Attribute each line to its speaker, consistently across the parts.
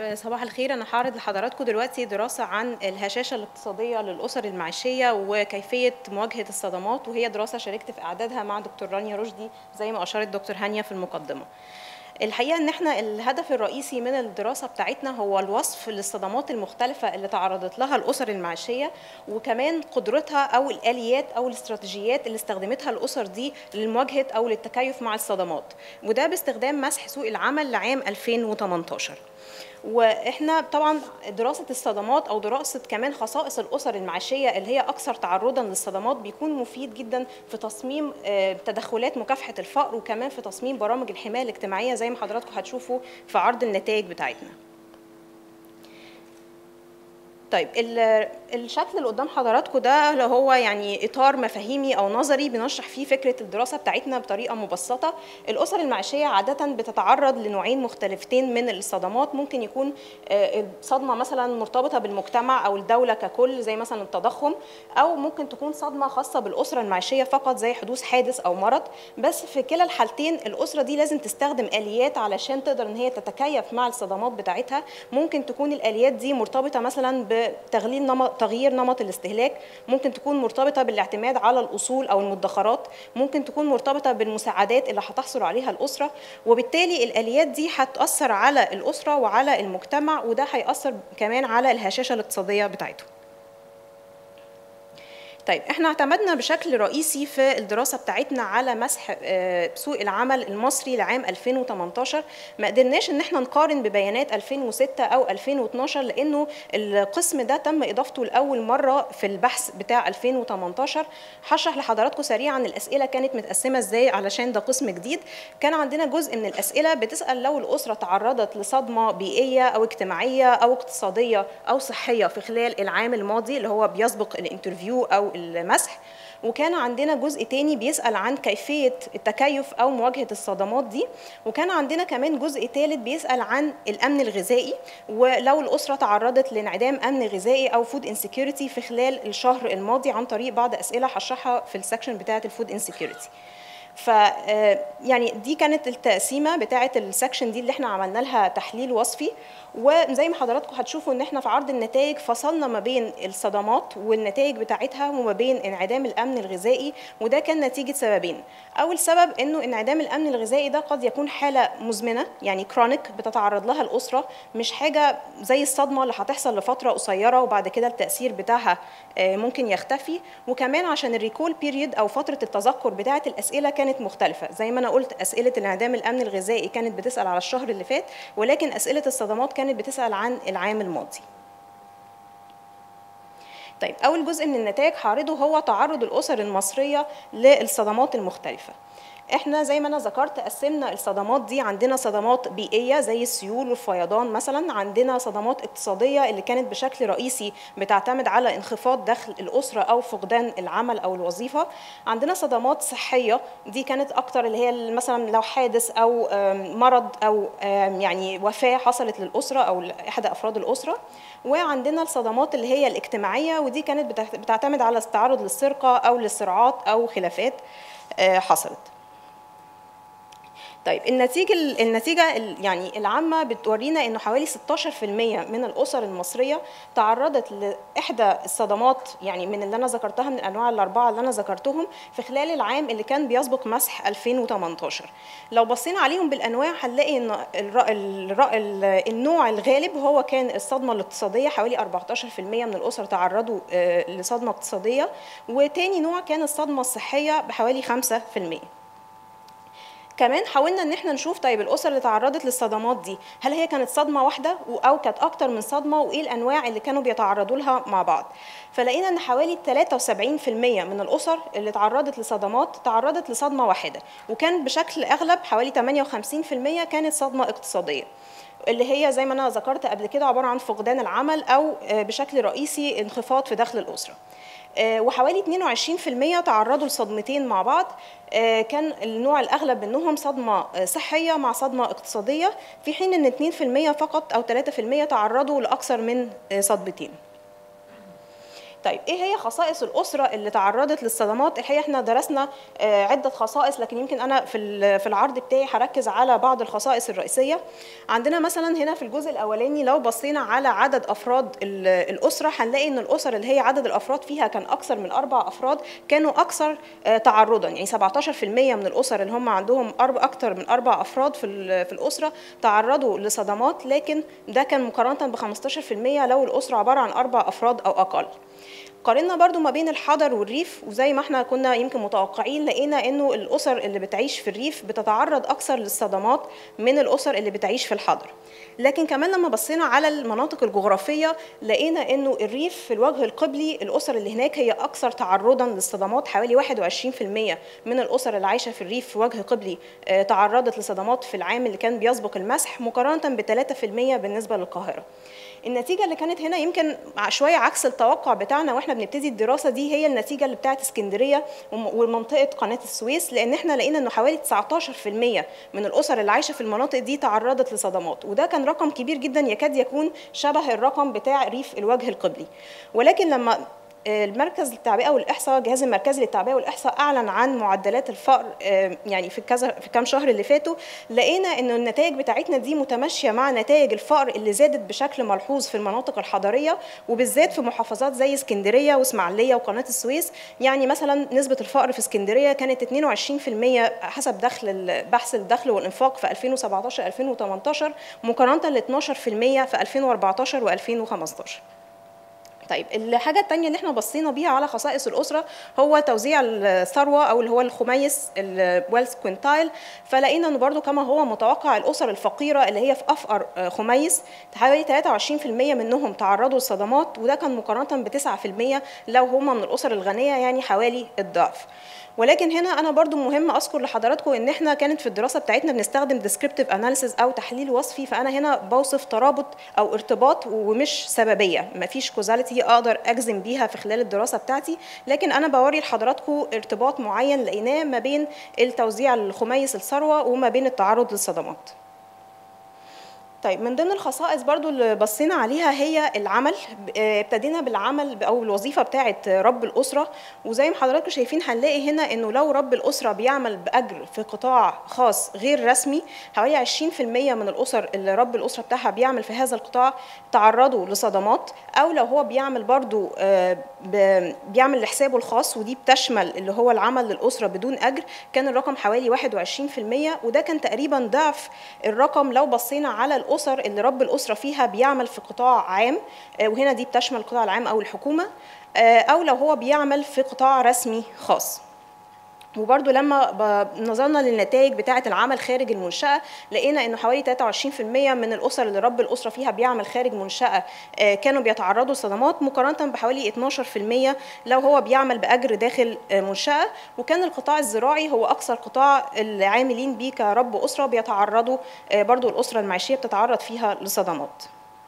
Speaker 1: صباح الخير انا هعرض لحضراتكم دلوقتي دراسه عن الهشاشه الاقتصاديه للاسر المعيشيه وكيفيه مواجهه الصدمات وهي دراسه شاركت في اعدادها مع دكتور رانيا رشدي زي ما اشارت دكتور هانيا في المقدمه الحقيقه ان احنا الهدف الرئيسي من الدراسه بتاعتنا هو الوصف للصدمات المختلفه اللي تعرضت لها الاسر المعيشيه وكمان قدرتها او الاليات او الاستراتيجيات اللي استخدمتها الاسر دي لمواجهه او للتكيف مع الصدمات وده باستخدام مسح سوق العمل لعام 2018 واحنا طبعا دراسه الصدمات او دراسه كمان خصائص الاسر المعيشيه اللي هي اكثر تعرضا للصدمات بيكون مفيد جدا في تصميم تدخلات مكافحه الفقر وكمان في تصميم برامج الحمايه الاجتماعيه زي ما حضراتكم هتشوفوا في عرض النتائج بتاعتنا طيب الشكل اللي قدام حضراتكم ده اللي هو يعني اطار مفاهيمي او نظري بنشرح فيه فكره الدراسه بتاعتنا بطريقه مبسطه الاسر المعيشيه عاده بتتعرض لنوعين مختلفتين من الصدمات ممكن يكون صدمه مثلا مرتبطه بالمجتمع او الدوله ككل زي مثلا التضخم او ممكن تكون صدمه خاصه بالاسره المعيشيه فقط زي حدوث حادث او مرض بس في كلا الحالتين الاسره دي لازم تستخدم اليات علشان تقدر ان هي تتكيف مع الصدمات بتاعتها ممكن تكون الاليات دي مرتبطه مثلا بتغيير نمط تغيير نمط الاستهلاك ممكن تكون مرتبطه بالاعتماد على الاصول او المدخرات ممكن تكون مرتبطه بالمساعدات اللي هتحصل عليها الاسره وبالتالي الاليات دي هتاثر على الاسره وعلى المجتمع وده هياثر كمان على الهشاشه الاقتصاديه بتاعتهم طيب احنا اعتمدنا بشكل رئيسي في الدراسه بتاعتنا على مسح سوق العمل المصري لعام 2018 ما قدرناش ان احنا نقارن ببيانات 2006 او 2012 لانه القسم ده تم اضافته لاول مره في البحث بتاع 2018 هشرح لحضراتكم سريعا الاسئله كانت متقسمه ازاي علشان ده قسم جديد كان عندنا جزء من الاسئله بتسال لو الاسره تعرضت لصدمه بيئيه او اجتماعيه او اقتصاديه او صحيه في خلال العام الماضي اللي هو بيسبق الانترفيو او المسح وكان عندنا جزء تاني بيسأل عن كيفية التكيف أو مواجهة الصدمات دي وكان عندنا كمان جزء ثالث بيسأل عن الأمن الغذائي ولو الأسرة تعرضت لانعدام أمن غذائي أو فود انسكيورتي في خلال الشهر الماضي عن طريق بعض أسئلة هشرحها في السكشن بتاعة الفود انسكيورتي ف يعني دي كانت التقسيمه بتاعه السكشن دي اللي احنا عملنا لها تحليل وصفي وزي ما حضراتكم هتشوفوا ان احنا في عرض النتائج فصلنا ما بين الصدمات والنتائج بتاعتها وما بين انعدام الامن الغذائي وده كان نتيجه سببين اول سبب انه انعدام الامن الغذائي ده قد يكون حاله مزمنه يعني كرونيك بتتعرض لها الاسره مش حاجه زي الصدمه اللي هتحصل لفتره قصيره وبعد كده التاثير بتاعها ممكن يختفي وكمان عشان الريكول بيريد او فتره التذكر بتاعه الاسئله كانت مختلفه زي ما انا قلت اسئله انعدام الامن الغذائي كانت بتسال على الشهر اللي فات ولكن اسئله الصدمات كانت بتسال عن العام الماضي طيب اول جزء من النتائج هعرضه هو تعرض الاسر المصريه للصدمات المختلفه احنا زي ما انا ذكرت قسمنا الصدمات دي عندنا صدمات بيئيه زي السيول والفيضان مثلا عندنا صدمات اقتصاديه اللي كانت بشكل رئيسي بتعتمد على انخفاض دخل الاسره او فقدان العمل او الوظيفه عندنا صدمات صحيه دي كانت اكتر اللي هي مثلا لو حادث او مرض او يعني وفاه حصلت للاسره او لاحد افراد الاسره وعندنا الصدمات اللي هي الاجتماعيه ودي كانت بتعتمد على التعرض للسرقه او للصراعات او خلافات حصلت طيب النتيجه النتيجه يعني العامه بتورينا انه حوالي 16% من الاسر المصريه تعرضت لاحدى الصدمات يعني من اللي انا ذكرتها من الانواع الاربعه اللي انا ذكرتهم في خلال العام اللي كان بيسبق مسح 2018 لو بصينا عليهم بالانواع هنلاقي ان الر... الر... النوع الغالب هو كان الصدمه الاقتصاديه حوالي 14% من الاسر تعرضوا لصدمه اقتصاديه وتاني نوع كان الصدمه الصحيه بحوالي 5% كمان حاولنا ان احنا نشوف طيب الاسر اللي تعرضت للصدمات دي هل هي كانت صدمه واحده او كانت اكتر من صدمه وايه الانواع اللي كانوا بيتعرضوا لها مع بعض فلقينا ان حوالي 73% من الاسر اللي تعرضت لصدمات تعرضت لصدمه واحده وكان بشكل اغلب حوالي 58% كانت صدمه اقتصاديه اللي هي زي ما انا ذكرت قبل كده عباره عن فقدان العمل او بشكل رئيسي انخفاض في دخل الاسره وحوالي 22% تعرضوا لصدمتين مع بعض كان النوع الأغلب منهم صدمة صحية مع صدمة اقتصادية في حين أن 2% فقط أو 3% تعرضوا لأكثر من صدمتين طيب ايه هي خصائص الاسره اللي تعرضت للصدمات الحقيقه احنا درسنا آه، عده خصائص لكن يمكن انا في ال- في العرض بتاعي هركز على بعض الخصائص الرئيسيه عندنا مثلا هنا في الجزء الاولاني لو بصينا على عدد افراد ال- الاسره هنلاقي ان الاسر اللي هي عدد الافراد فيها كان اكثر من اربع افراد كانوا اكثر آه، تعرضا يعني 17% من الاسر اللي هم عندهم أرب- اكثر من اربع افراد في ال- في الاسره تعرضوا لصدمات لكن ده كان مقارنه ب 15% لو الاسره عباره عن اربع افراد او اقل قارنا برضو ما بين الحضر والريف وزي ما احنا كنا يمكن متوقعين لقينا انه الاسر اللي بتعيش في الريف بتتعرض اكثر للصدمات من الاسر اللي بتعيش في الحضر لكن كمان لما بصينا على المناطق الجغرافيه لقينا انه الريف في الوجه القبلي الاسر اللي هناك هي اكثر تعرضا للصدمات حوالي 21% من الاسر اللي عايشه في الريف في وجه قبلي آه، تعرضت لصدمات في العام اللي كان بيسبق المسح مقارنه ب 3% بالنسبه للقاهره النتيجه اللي كانت هنا يمكن ع- شويه عكس التوقع بتاعنا واحنا بنبتدي الدراسه دي هي النتيجه اللي بتاعت اسكندريه وم- ومنطقه قناه السويس لان احنا لقينا انه حوالي 19% من الاسر اللي عايشه في المناطق دي تعرضت لصدمات وده كان رقم كبير جدا يكاد يكون شبه الرقم بتاع ريف الوجه القبلي ولكن لما المركز للتعبئه والاحصاء الجهاز المركزي للتعبئه والاحصاء اعلن عن معدلات الفقر آه، يعني في كذا في كام شهر اللي فاتوا لقينا ان النتائج بتاعتنا دي متماشيه مع نتائج الفقر اللي زادت بشكل ملحوظ في المناطق الحضريه وبالذات في محافظات زي اسكندريه واسماعيليه وقناه السويس يعني مثلا نسبه الفقر في اسكندريه كانت 22% حسب دخل ال- بحث الدخل والانفاق في 2017 2018 مقارنه ل 12% في 2014 و2015 طيب الحاجة التانية اللي احنا بصينا بيها على خصائص الأسرة هو توزيع الثروة أو اللي هو الخميس الويلث كوينتايل فلقينا إنه برضو كما هو متوقع الأسر الفقيرة اللي هي في أفقر آه، خميس حوالي 23% منهم تعرضوا لصدمات وده كان مقارنة ب 9% لو هم من الأسر الغنية يعني حوالي الضعف ولكن هنا انا برضو مهم اذكر لحضراتكم ان احنا كانت في الدراسه بتاعتنا بنستخدم descriptive analysis او تحليل وصفي فانا هنا بوصف ترابط او ارتباط ومش سببيه مفيش كوزاليتي اقدر اجزم بيها في خلال الدراسه بتاعتي لكن انا بوري لحضراتكم ارتباط معين لقيناه ما بين التوزيع الخميس الثروه وما بين التعرض للصدمات طيب من ضمن الخصائص برضو اللي بصينا عليها هي العمل آه، ابتدينا بالعمل او الوظيفه بتاعه رب الاسره وزي ما حضراتكم شايفين هنلاقي هنا انه لو رب الاسره بيعمل باجر في قطاع خاص غير رسمي حوالي 20% من الاسر اللي رب الاسره بتاعها بيعمل في هذا القطاع تعرضوا لصدمات او لو هو بيعمل برضو آه، ب- بيعمل لحسابه الخاص ودي بتشمل اللي هو العمل للاسره بدون اجر كان الرقم حوالي 21% وده كان تقريبا ضعف الرقم لو بصينا على الاسر اللي رب الاسره فيها بيعمل في قطاع عام آه، وهنا دي بتشمل القطاع العام او الحكومه آه، او لو هو بيعمل في قطاع رسمي خاص وبرضو لما ب- نظرنا للنتائج بتاعة العمل خارج المنشأة لقينا انه حوالي 23% من الأسر اللي رب الأسرة فيها بيعمل خارج منشأة آه، كانوا بيتعرضوا لصدمات مقارنة بحوالي 12% لو هو بيعمل بأجر داخل آه، منشأة وكان القطاع الزراعي هو أكثر قطاع العاملين بيه كرب أسرة بيتعرضوا آه، برضو الأسرة المعيشية بتتعرض فيها لصدمات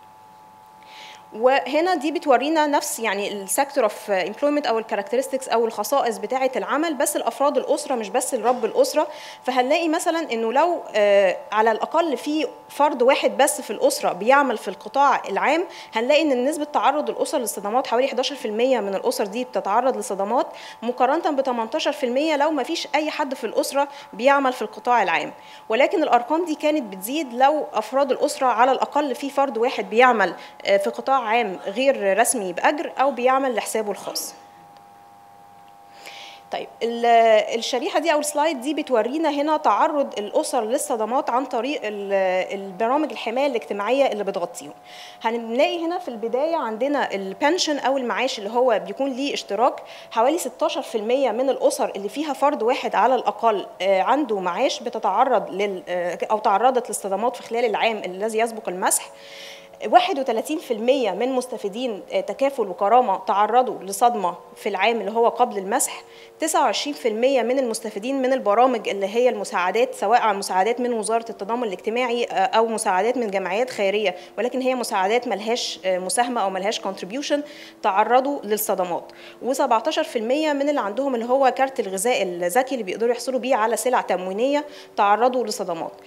Speaker 1: وهنا دي بتورينا نفس يعني السيكتور اوف امبلويمنت او الكاركترستكس او الخصائص بتاعه العمل بس الافراد الاسره مش بس الرب الاسره فهنلاقي مثلا انه لو آه، على الاقل في فرد واحد بس في الاسره بيعمل في القطاع العام هنلاقي ان نسبه تعرض الاسر للصدمات حوالي 11% من الاسر دي بتتعرض لصدمات مقارنه ب 18% لو ما فيش اي حد في الاسره بيعمل في القطاع العام ولكن الارقام دي كانت بتزيد لو افراد الاسره على الاقل في فرد واحد بيعمل آه، في قطاع عام غير رسمي باجر او بيعمل لحسابه الخاص طيب ال- الشريحه دي او السلايد دي بتورينا هنا تعرض الاسر للصدمات عن طريق ال- البرامج الحمايه الاجتماعيه اللي بتغطيهم هنلاقي هنا في البدايه عندنا البنشن او المعاش اللي هو بيكون ليه اشتراك حوالي 16% من الاسر اللي فيها فرد واحد على الاقل آه، عنده معاش بتتعرض لل آه، او تعرضت للصدمات في خلال العام الذي يسبق المسح 31% من مستفيدين تكافل وكرامة تعرضوا لصدمة في العام اللي هو قبل المسح 29% من المستفيدين من البرامج اللي هي المساعدات سواء عن مساعدات من وزارة التضامن الاجتماعي أو مساعدات من جمعيات خيرية ولكن هي مساعدات ملهاش مساهمة أو ملهاش contribution تعرضوا للصدمات و17% من اللي عندهم اللي هو كارت الغذاء الذكي اللي بيقدروا يحصلوا بيه على سلع تموينية تعرضوا لصدمات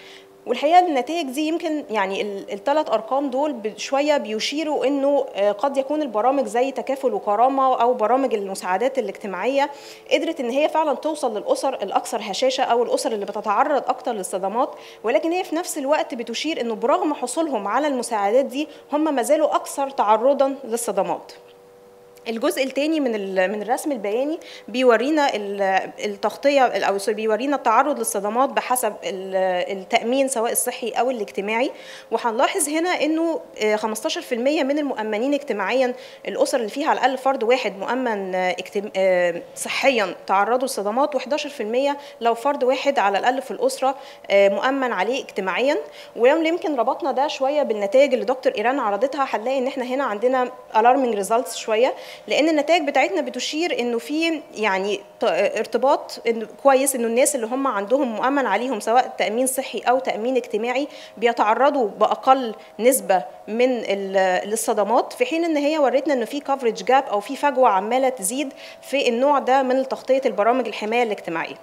Speaker 1: والحقيقه النتائج دي يمكن يعني الثلاث ارقام دول شويه بيشيروا انه قد يكون البرامج زي تكافل وكرامه او برامج المساعدات الاجتماعيه قدرت ان هي فعلا توصل للاسر الاكثر هشاشه او الاسر اللي بتتعرض اكثر للصدمات ولكن هي في نفس الوقت بتشير انه برغم حصولهم على المساعدات دي هم ما زالوا اكثر تعرضا للصدمات الجزء الثاني من من الرسم البياني بيورينا التغطيه او بيورينا التعرض للصدمات بحسب التامين سواء الصحي او الاجتماعي وهنلاحظ هنا انه 15% من المؤمنين اجتماعيا الاسر اللي فيها على الاقل فرد واحد مؤمن صحيا تعرضوا للصدمات و11% لو فرد واحد على الاقل في الاسره مؤمن عليه اجتماعيا ولو يمكن ربطنا ده شويه بالنتائج اللي دكتور ايران عرضتها هنلاقي ان احنا هنا عندنا alarming results شويه لان النتائج بتاعتنا بتشير انه في يعني ارتباط إنه كويس انه الناس اللي هم عندهم مؤمن عليهم سواء تامين صحي او تامين اجتماعي بيتعرضوا باقل نسبه من للصدمات في حين ان هي ورتنا انه في كفرج جاب او في فجوه عماله تزيد في النوع ده من تغطيه البرامج الحمايه الاجتماعيه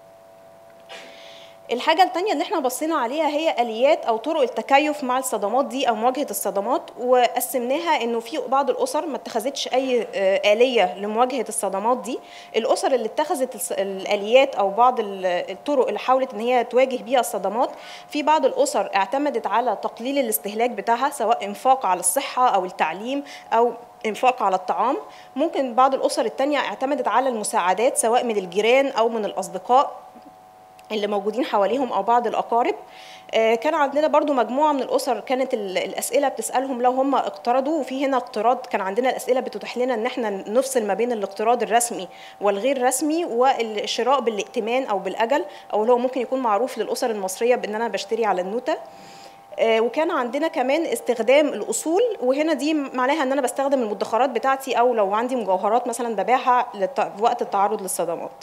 Speaker 1: الحاجة التانية اللي احنا بصينا عليها هي آليات أو طرق التكيف مع الصدمات دي أو مواجهة الصدمات وقسمناها إنه في بعض الأسر ما اتخذتش أي آلية لمواجهة الصدمات دي، الأسر اللي اتخذت الآليات أو بعض الطرق اللي حاولت إن هي تواجه بيها الصدمات، في بعض الأسر اعتمدت على تقليل الاستهلاك بتاعها سواء إنفاق على الصحة أو التعليم أو انفاق على الطعام ممكن بعض الاسر التانية اعتمدت على المساعدات سواء من الجيران او من الاصدقاء اللي موجودين حواليهم او بعض الاقارب كان عندنا برضو مجموعه من الاسر كانت الاسئله بتسالهم لو هم اقترضوا وفي هنا اقتراض كان عندنا الاسئله بتتيح لنا ان احنا نفصل ما بين الاقتراض الرسمي والغير رسمي والشراء بالائتمان او بالاجل او اللي هو ممكن يكون معروف للاسر المصريه بان انا بشتري على النوته وكان عندنا كمان استخدام الاصول وهنا دي معناها ان انا بستخدم المدخرات بتاعتي او لو عندي مجوهرات مثلا ببيعها وقت التعرض للصدمات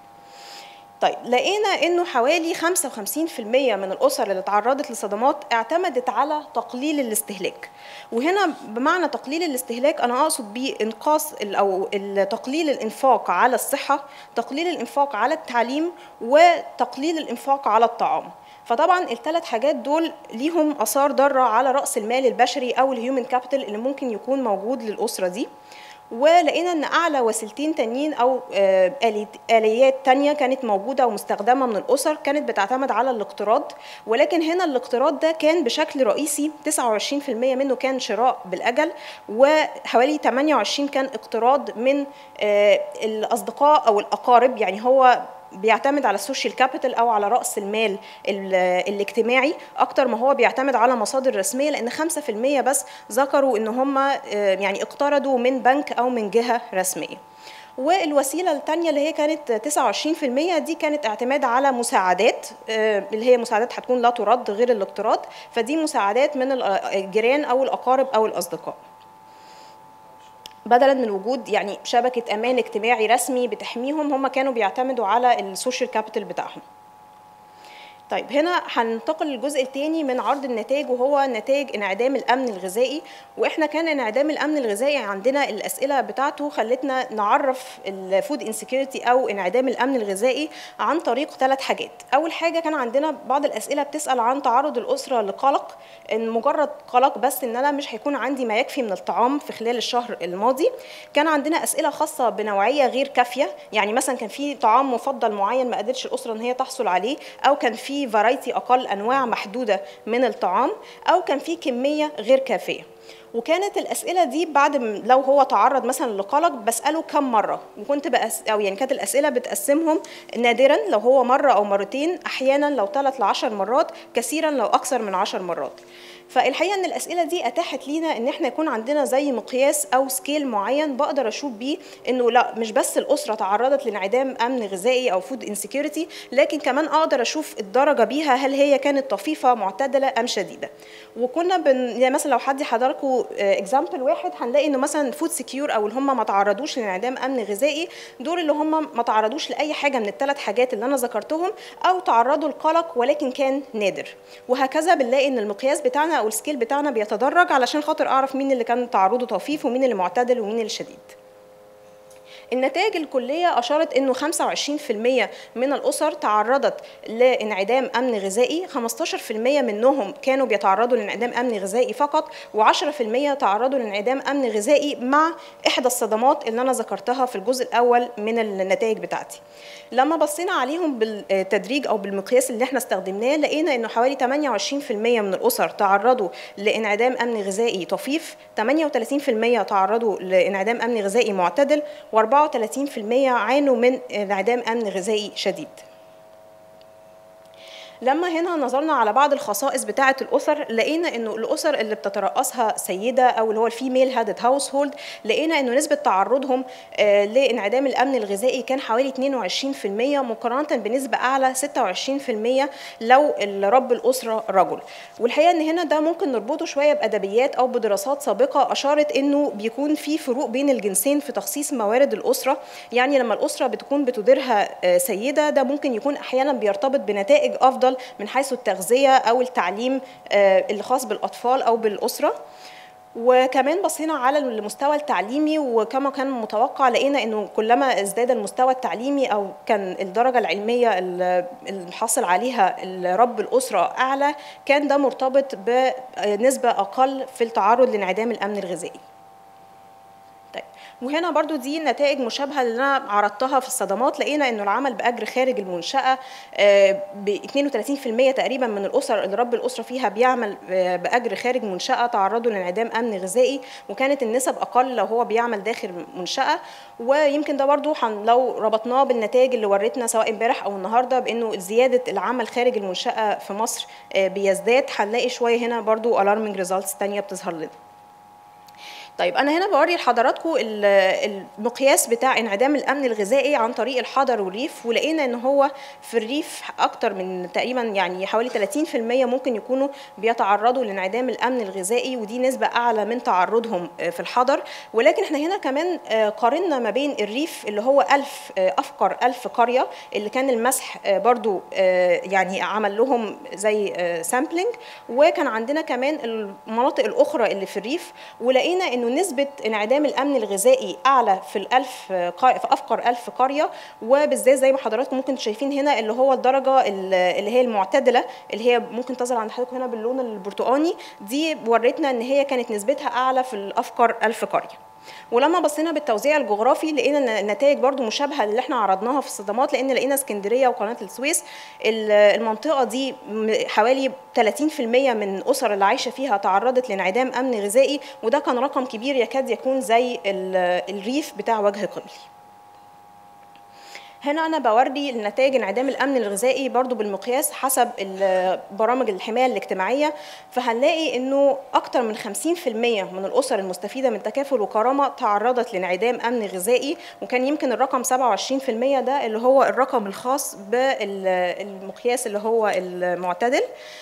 Speaker 1: طيب لقينا انه حوالي 55% من الاسر اللي تعرضت لصدمات اعتمدت على تقليل الاستهلاك وهنا بمعنى تقليل الاستهلاك انا اقصد بيه انقاص او تقليل الانفاق على الصحه تقليل الانفاق على التعليم وتقليل الانفاق على الطعام فطبعا الثلاث حاجات دول ليهم اثار ضاره على راس المال البشري او الهيومن كابيتال اللي ممكن يكون موجود للاسره دي ولقينا ان اعلى وسيلتين تانيين او اليات تانية كانت موجوده ومستخدمه من الاسر كانت بتعتمد على الاقتراض ولكن هنا الاقتراض ده كان بشكل رئيسي 29% منه كان شراء بالاجل وحوالي 28 كان اقتراض من الاصدقاء او الاقارب يعني هو بيعتمد على السوشيال كابيتال او على راس المال الاجتماعي اكتر ما هو بيعتمد على مصادر رسميه لان 5% بس ذكروا ان هم يعني اقترضوا من بنك او من جهه رسميه والوسيله الثانيه اللي هي كانت 29% دي كانت اعتماد على مساعدات اللي هي مساعدات هتكون لا ترد غير الاقتراض فدي مساعدات من الجيران او الاقارب او الاصدقاء بدلا من وجود يعني شبكه امان اجتماعي رسمي بتحميهم هم كانوا بيعتمدوا على السوشيال كابيتال بتاعهم طيب هنا هننتقل للجزء الثاني من عرض النتائج وهو نتائج انعدام الامن الغذائي واحنا كان انعدام الامن الغذائي عندنا الاسئله بتاعته خلتنا نعرف الفود انسكيورتي او انعدام الامن الغذائي عن طريق ثلاث حاجات اول حاجه كان عندنا بعض الاسئله بتسال عن تعرض الاسره لقلق ان مجرد قلق بس ان انا مش هيكون عندي ما يكفي من الطعام في خلال الشهر الماضي كان عندنا اسئله خاصه بنوعيه غير كافيه يعني مثلا كان في طعام مفضل معين ما قدرتش الاسره ان هي تحصل عليه او كان في في فرايتي اقل انواع محدوده من الطعام او كان في كميه غير كافيه وكانت الاسئله دي بعد لو هو تعرض مثلا لقلق بساله كم مره وكنت بأس او يعني كانت الاسئله بتقسمهم نادرا لو هو مره او مرتين احيانا لو ثلاث ل 10 مرات كثيرا لو اكثر من 10 مرات فالحقيقه ان الاسئله دي اتاحت لينا ان احنا يكون عندنا زي مقياس او سكيل معين بقدر اشوف بيه انه لا مش بس الاسره تعرضت لانعدام امن غذائي او فود انسكيورتي لكن كمان اقدر اشوف الدرجه بيها هل هي كانت طفيفه معتدله ام شديده وكنا بن يعني مثلا لو حد حضركم اكزامبل واحد هنلاقي انه مثلا فود سكيور او اللي هم ما تعرضوش لانعدام امن غذائي دول اللي هم ما تعرضوش لاي حاجه من الثلاث حاجات اللي انا ذكرتهم او تعرضوا لقلق ولكن كان نادر وهكذا بنلاقي ان المقياس بتاعنا او السكيل بتاعنا بيتدرج علشان خاطر اعرف مين اللي كان تعرضه طفيف ومين اللي معتدل ومين اللي شديد النتائج الكلية أشارت أنه 25% من الأسر تعرضت لانعدام أمن غذائي 15% منهم كانوا بيتعرضوا لانعدام أمن غذائي فقط و10% تعرضوا لانعدام أمن غذائي مع إحدى الصدمات اللي أنا ذكرتها في الجزء الأول من النتائج بتاعتي لما بصينا عليهم بالتدريج أو بالمقياس اللي احنا استخدمناه لقينا أنه حوالي 28% من الأسر تعرضوا لانعدام أمن غذائي طفيف 38% تعرضوا لانعدام أمن غذائي معتدل و34% عانوا من انعدام أمن غذائي شديد لما هنا نظرنا على بعض الخصائص بتاعه الاسر لقينا انه الاسر اللي بتترأسها سيده او اللي هو الفيميل هادد هاوس هولد لقينا انه نسبه تعرضهم آه لانعدام الامن الغذائي كان حوالي 22% مقارنه بنسبه اعلى 26% لو رب الاسره رجل والحقيقه ان هنا ده ممكن نربطه شويه بادبيات او بدراسات سابقه اشارت انه بيكون في فروق بين الجنسين في تخصيص موارد الاسره يعني لما الاسره بتكون بتديرها آه سيده ده ممكن يكون احيانا بيرتبط بنتائج افضل من حيث التغذيه او التعليم الخاص بالاطفال او بالاسره وكمان بصينا على المستوى التعليمي وكما كان متوقع لقينا انه كلما ازداد المستوى التعليمي او كان الدرجه العلميه الحاصل عليها رب الاسره اعلى كان ده مرتبط بنسبه اقل في التعرض لانعدام الامن الغذائي طيب وهنا برضو دي نتائج مشابهه اللي انا عرضتها في الصدمات لقينا انه العمل باجر خارج المنشاه ب 32% تقريبا من الاسر اللي رب الاسره فيها بيعمل باجر خارج منشاه تعرضوا لانعدام امن غذائي وكانت النسب اقل لو هو بيعمل داخل منشاه ويمكن ده برضو لو ربطناه بالنتائج اللي وريتنا سواء امبارح او النهارده بانه زياده العمل خارج المنشاه في مصر بيزداد هنلاقي شويه هنا برضو الارمنج ريزلتس ثانيه بتظهر لنا طيب انا هنا بوري لحضراتكم المقياس بتاع انعدام الامن الغذائي عن طريق الحضر والريف ولقينا ان هو في الريف اكتر من تقريبا يعني حوالي 30% ممكن يكونوا بيتعرضوا لانعدام الامن الغذائي ودي نسبه اعلى من تعرضهم في الحضر ولكن احنا هنا كمان قارنا ما بين الريف اللي هو ألف افقر ألف قريه اللي كان المسح برضو يعني عمل لهم زي سامبلينج وكان عندنا كمان المناطق الاخرى اللي في الريف ولقينا ان انه نسبه انعدام الامن الغذائي اعلى في الالف في افقر الف قريه وبالذات زي ما حضراتكم ممكن شايفين هنا اللي هو الدرجه اللي هي المعتدله اللي هي ممكن تظهر عند حضراتكم هنا باللون البرتقاني دي ورتنا ان هي كانت نسبتها اعلى في الافقر الف قريه ولما بصينا بالتوزيع الجغرافي لقينا النتائج برضو مشابهه للي احنا عرضناها في الصدمات لان لقينا اسكندريه وقناه السويس المنطقه دي حوالي 30% من الاسر اللي عايشه فيها تعرضت لانعدام امن غذائي وده كان رقم كبير يكاد يكون زي الريف بتاع وجه قبلي هنا انا بوري النتائج انعدام الامن الغذائي برضو بالمقياس حسب برامج الحمايه الاجتماعيه فهنلاقي انه اكتر من 50% من الاسر المستفيده من تكافل وكرامه تعرضت لانعدام امن غذائي وكان يمكن الرقم 27% ده اللي هو الرقم الخاص بالمقياس اللي هو المعتدل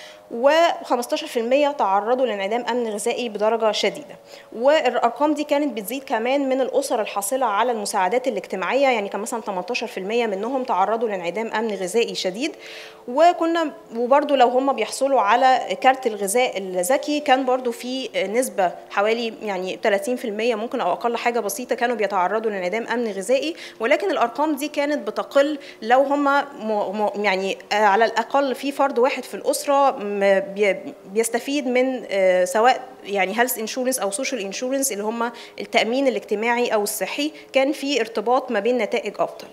Speaker 1: و15% تعرضوا لانعدام امن غذائي بدرجه شديده والارقام دي كانت بتزيد كمان من الاسر الحاصله على المساعدات الاجتماعيه يعني كان مثلا 18% منهم تعرضوا لانعدام امن غذائي شديد وكنا وبرده لو هم بيحصلوا على كارت الغذاء الذكي كان برده في نسبه حوالي يعني 30% ممكن او اقل حاجه بسيطه كانوا بيتعرضوا لانعدام امن غذائي ولكن الارقام دي كانت بتقل لو هم يعني على الاقل في فرد واحد في الاسره بيستفيد من سواء يعني هيلث انشورنس او سوشيال انشورنس اللي هم التامين الاجتماعي او الصحي كان في ارتباط ما بين نتائج افضل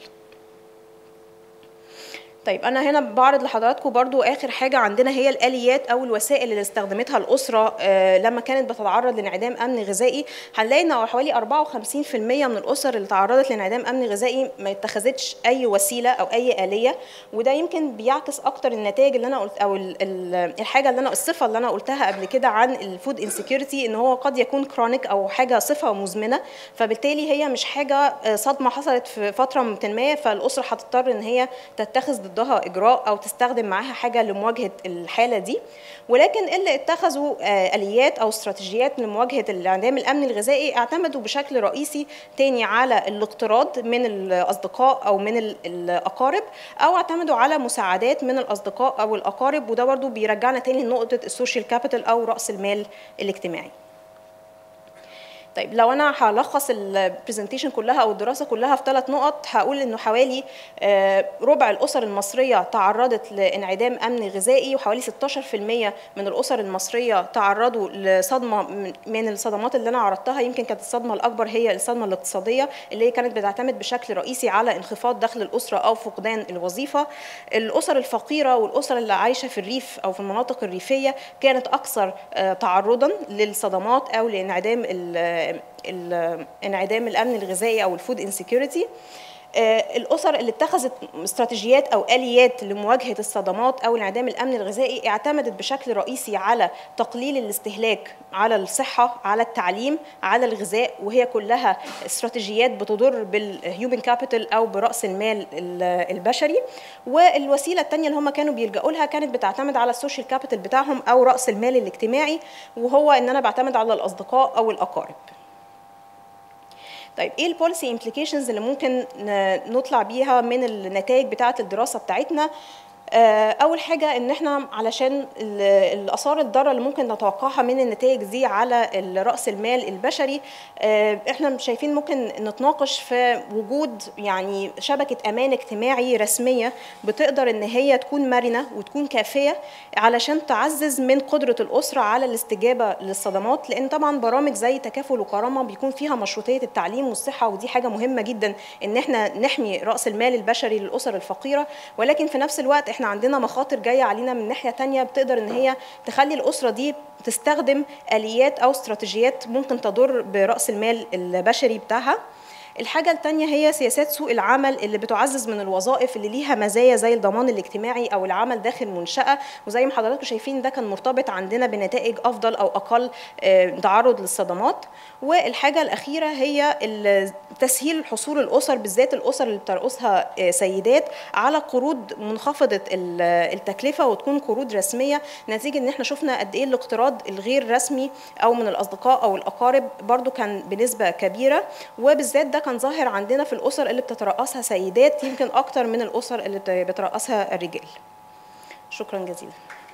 Speaker 1: طيب انا هنا بعرض لحضراتكم برضو اخر حاجه عندنا هي الاليات او الوسائل اللي استخدمتها الاسره لما كانت بتتعرض لانعدام امن غذائي هنلاقي ان حوالي 54% من الاسر اللي تعرضت لانعدام امن غذائي ما اتخذتش اي وسيله او اي اليه وده يمكن بيعكس اكتر النتائج اللي انا قلت او الحاجه اللي انا الصفه اللي انا قلتها قبل كده عن الفود انسكيورتي ان هو قد يكون كرونيك او حاجه صفه مزمنه فبالتالي هي مش حاجه صدمه حصلت في فتره ما فالاسره هتضطر ان هي تتخذ ضدها اجراء او تستخدم معاها حاجه لمواجهه الحاله دي ولكن اللي اتخذوا اليات او استراتيجيات لمواجهه انعدام الامن الغذائي اعتمدوا بشكل رئيسي تاني على الاقتراض من الاصدقاء او من الاقارب او اعتمدوا على مساعدات من الاصدقاء او الاقارب وده برضو بيرجعنا تاني لنقطه السوشيال كابيتال او راس المال الاجتماعي طيب لو انا هلخص البرزنتيشن كلها او الدراسه كلها في ثلاث نقط هقول انه حوالي آه، ربع الاسر المصريه تعرضت لانعدام امن غذائي وحوالي 16% من الاسر المصريه تعرضوا لصدمه من الصدمات اللي انا عرضتها يمكن كانت الصدمه الاكبر هي الصدمه الاقتصاديه اللي هي كانت بتعتمد بشكل رئيسي على انخفاض دخل الاسره او فقدان الوظيفه الاسر الفقيره والاسر اللي عايشه في الريف او في المناطق الريفيه كانت اكثر آه، تعرضا للصدمات او لانعدام انعدام الامن الغذائي او الفود انسكيورتي آه، الاسر اللي اتخذت استراتيجيات او اليات لمواجهه الصدمات او انعدام الامن الغذائي اعتمدت بشكل رئيسي على تقليل الاستهلاك على الصحه على التعليم على الغذاء وهي كلها استراتيجيات بتضر بالهيومن كابيتال او براس المال البشري والوسيله الثانيه اللي هم كانوا بيلجأوا لها كانت بتعتمد على السوشيال كابيتال بتاعهم او راس المال الاجتماعي وهو ان انا بعتمد على الاصدقاء او الاقارب طيب ايه البوليسي امبليكيشنز اللي ممكن نطلع بيها من النتائج بتاعه الدراسه بتاعتنا آه، اول حاجه ان احنا علشان الاثار الضاره اللي ممكن نتوقعها من النتائج دي على راس المال البشري آه، احنا شايفين ممكن نتناقش في وجود يعني شبكه امان اجتماعي رسميه بتقدر ان هي تكون مرنه وتكون كافيه علشان تعزز من قدره الاسره على الاستجابه للصدمات لان طبعا برامج زي تكافل وكرامه بيكون فيها مشروطيه التعليم والصحه ودي حاجه مهمه جدا ان احنا نحمي راس المال البشري للاسر الفقيره ولكن في نفس الوقت احنا عندنا مخاطر جايه علينا من ناحيه تانية بتقدر ان هي تخلي الاسره دي تستخدم اليات او استراتيجيات ممكن تضر براس المال البشري بتاعها الحاجة الثانية هي سياسات سوق العمل اللي بتعزز من الوظائف اللي ليها مزايا زي الضمان الاجتماعي أو العمل داخل منشأة وزي ما حضراتكم شايفين ده كان مرتبط عندنا بنتائج أفضل أو أقل آه، تعرض للصدمات والحاجة الأخيرة هي تسهيل حصول الأسر بالذات الأسر اللي بترقصها آه، سيدات على قروض منخفضة التكلفة وتكون قروض رسمية نتيجة إن احنا شفنا قد إيه الاقتراض الغير رسمي أو من الأصدقاء أو الأقارب برضو كان بنسبة كبيرة وبالذات ده كان ظاهر عندنا في الاسر اللي بتترأسها سيدات يمكن اكتر من الاسر اللي بترأسها الرجال شكرا جزيلا